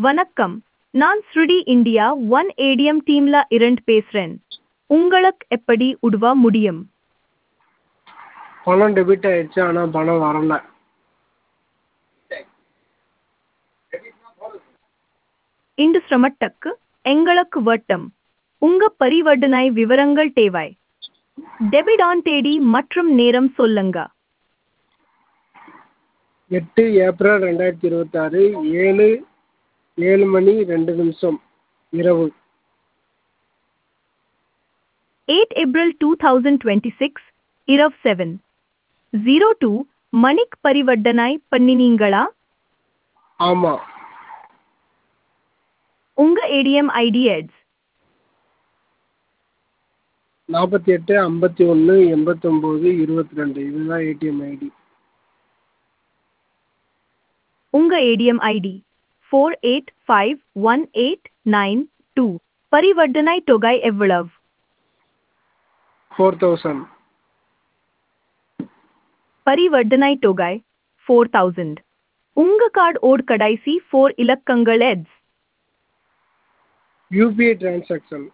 வணக்கம் நான் ஸ்ருடி இந்தியா ஒன் ஏடிஎம் டீம்ல இரண்டு பேசுறேன் உங்களுக்கு எப்படி உதவ முடியும் பணம் டெபிட் ஆயிடுச்சு ஆனால் பணம் வரல இந்த சிரமத்துக்கு எங்களுக்கு வட்டம் உங்க பரிவர்த்தனை விவரங்கள் தேவை டெபிட் ஆன் தேதி மற்றும் நேரம் சொல்லுங்க எட்டு ஏப்ரல் ரெண்டாயிரத்தி இருபத்தாறு ஏழு ஏழு மணி ரெண்டு நிமிஷம் இரவு eight April two thousand twenty six இரவு செவன் ஜீரோ டூ மணிக் பரிவர்த்தனை பண்ணினீங்களா ஆமாம் உங்க ஏடிஎம் ஐடி எட்ஸ் நாற்பத்தி எட்டு ஐம்பத்தி ஒன்று எண்பத்தொம்போது இருபத்தி ரெண்டு இதுதான் ஏடிஎம் ஐடி உங்க ATM ID four eight five one eight nine two பரிவர்த்தனை தொகை எவ்வளவு ஃபோர் தௌசண்ட் பரிவர்த்தனை தொகை ஃபோர் தௌசண்ட் உங்க கார்டு ஓட் கடைசி ஃபோர் இலக்கங்கள் எட்ஸ் யூபிஐ டிரான்சாக்ஷன்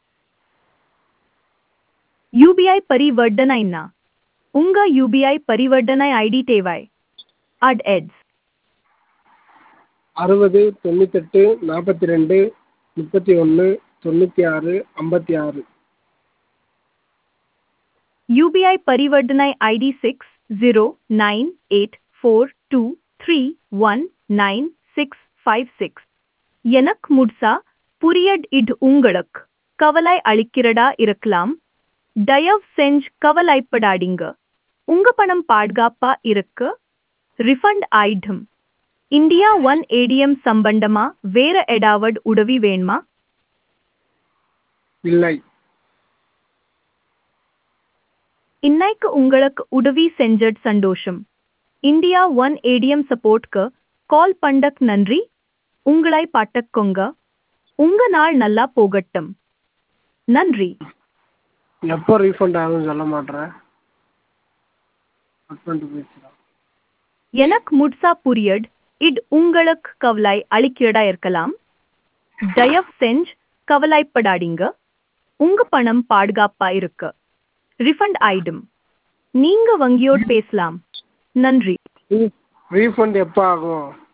யூபிஐ பரிவர்த்தனைனா உங்க யூபிஐ பரிவர்த்தனை ஐடி தேவை அட் எட்ஸ் அறுபது தொண்ணூத்தெட்டு நாற்பத்தி ரெண்டு முப்பத்தி ஒன்று தொண்ணூற்றி ஆறு ஐம்பத்தி ஆறு यूबीआई परिवर्तन ID six zero nine eight four two three one nine six five six எனக்கு முட்சா புரியட் இட் உங்களுக்கு கவலை அளிக்கிறதா இருக்கலாம் தயவு செஞ்சு கவலைப்படாதீங்க உங்க பணம் பாதுகாப்பா இருக்கு ரிஃபண்ட் ஆயிடும் இந்தியா ஒன் ஏடிஎம் சம்பந்தமா வேற ஏதாவது உதவி வேணுமா இல்லை இன்னைக்கு உங்களுக்கு உதவி செஞ்சது சந்தோஷம் இந்தியா ஒன் ஏடிஎம் சப்போர்ட்க்கு கால் பண்ணக் நன்றி உங்களை பாட்டக்கோங்க உங்க நாள் நல்லா போகட்டும் நன்றி எப்போ ரீஃபண்ட் ஆகும்னு சொல்ல மாட்டேறேன் கட் பண்ணிட்டு போயிடுச்சுடா எனக்கு முட்சா புரியட் இட் உங்களுக்கு கவலை அளிக்கிறதா இருக்கலாம் தயவு செஞ்சு கவலைப்படாதீங்க உங்க பணம் பாதுகாப்பா இருக்கு ரிஃபண்ட் ஆயிடும் நீங்க வங்கியோடு பேசலாம் நன்றி ரீஃபண்ட் எப்போ ஆகும்